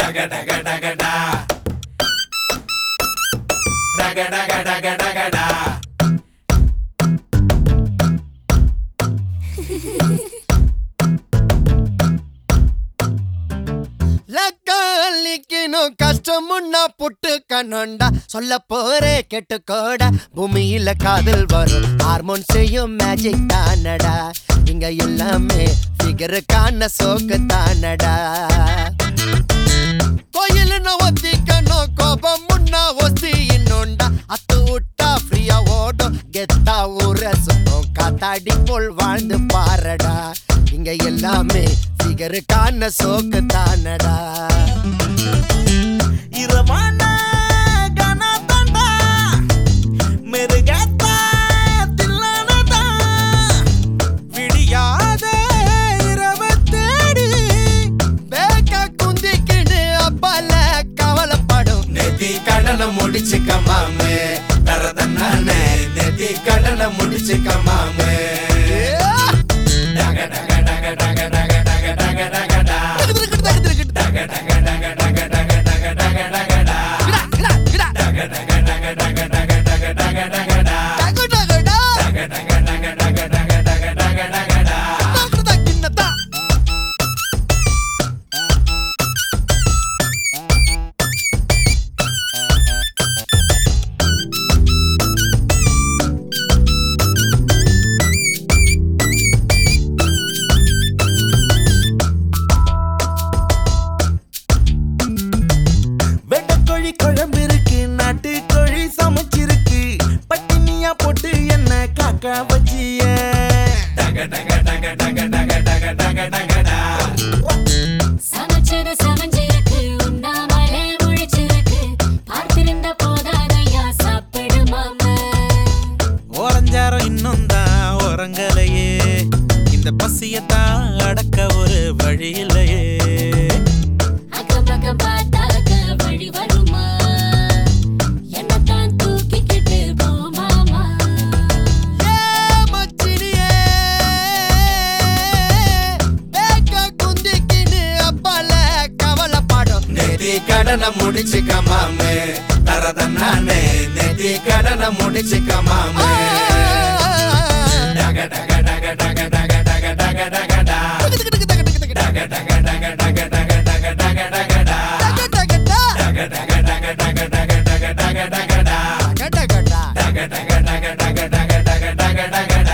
டக டக டகடா டக டக டக டகடா லக்காலிக்கணும் கஷ்டமுன்னா புட்டு கண்ணோண்டா சொல்ல போறே கெட்டுக்கோடா பூமியில காதல் வரும் ஹார்மோன் செய்யும் மேஜிக் தானடா இங்க எல்லாமே ஃபிகருக்கான சோக்கு தானடா கோயிலுன்னா ஒத்திக்கணும் கோபம் முன்னா ஒத்தி இன்னொண்டா அத்து விட்டா ஃப்ரீயா ஓடும் கெத்தா ஊர சுத்தம் காத்தாடி போல் வாழ்ந்து பாரடா இங்க எல்லாமே ஃபிகருக்கான சோக்கு தானடா இரவான கனதண்டா மெருகேத்தா தில்லானதா விடியாத இரவு தேடி பேக்க குந்திக்கின்னு அப்பால கவலைப்படும் நெத்தி கடனை முடிச்சுக்க மாமே தரத நானே நெத்தி கடனை முடிச்சுக்க மாமே டக டக டக டக டக டக டக டகடா டக டக டக டக டக டக டக டகடா டக டக டக டக டக டக டக டகடா டக டக டக டக டக டக டக டகடா வெட்டக்கோழி குழம்பு இருக்கு நாட்டு கோழி சமைச்சிருக்கு பட்டினியா போட்டு என்ன காக்க வச்சிய டக டக டக டக டக டக டக டகடா சமைச்சது சமைஞ்சிருக்கு உண்ணாமலே முழிச்சிருக்கு பார்த்திருந்த போதாதையா சாப்பிடு மாமா ஓரஞ்சாரம் இன்னும் தான் உறங்கலையே இந்த பசியத்தான் அடக்க ஒரு வழி இல்லையே அக்கம் பக்கம் பார்த்தாக்க வழி வருமா என்னத்தான் தூக்கிக்கிட்டு போ மாமா நெத்தி கடனை முடிச்சுக்க மாமே தரத நானே நெத்தி கடனை முடிச்சுக்க மாமே டக டக டக டக டக டக டக டகடா டக டக டக டக டக டக டக டகடா டக டக டக டக டக டக டக டகடா டக டக டக டக டக டக டக டகடா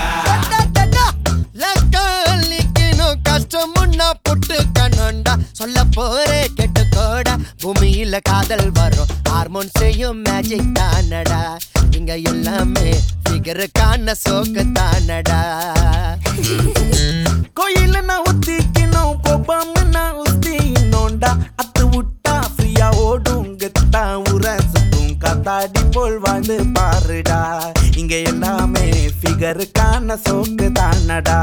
கஷ்டமுன்னா புட்டு கண்ணோண்டா சொல்ல போறே கெட்டுக்கோடா பூமியில காதல் வரும் ஹார்மோன் செய்யும் மேஜிக் தானடா இங்க எல்லாமே ஃபிகருக்கான சோக்கு தானடா கோயில நான் ஊத்திக்கணும் கோபம் நான் ஊத்தி இன்னோண்டா அத்து விட்டா ஃப்ரீயா ஓடும் கெத்தா உர சுத்தும் காத்தாடி போல் வாழ்ந்து பாருடா இங்க எல்லாமே ஃபிகருக்கான சோக்கு தானடா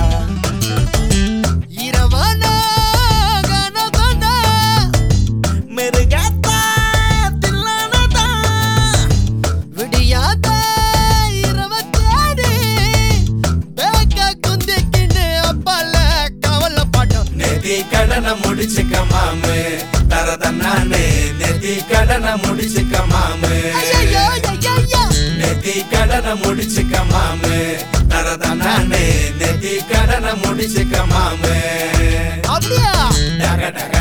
இரவான கனகண்டா மெருகேத்தா தில்லானதா விடியாத இருபத்தேழு பேக்க குந்திக்கின்னு அப்பால கவலைப்படும் நெத்தி கடனை முடிச்சுக்க மாமே தரத நானே நெத்தி கடனை முடிச்சுக்க மாமே ஐயையோ, ஐயையோ. நெத்தி கடனை முடிச்சுக்க மாமே தரத நானே நெத்தி கடனை முடிச்சுக்க மாமே அப்படியா டக டக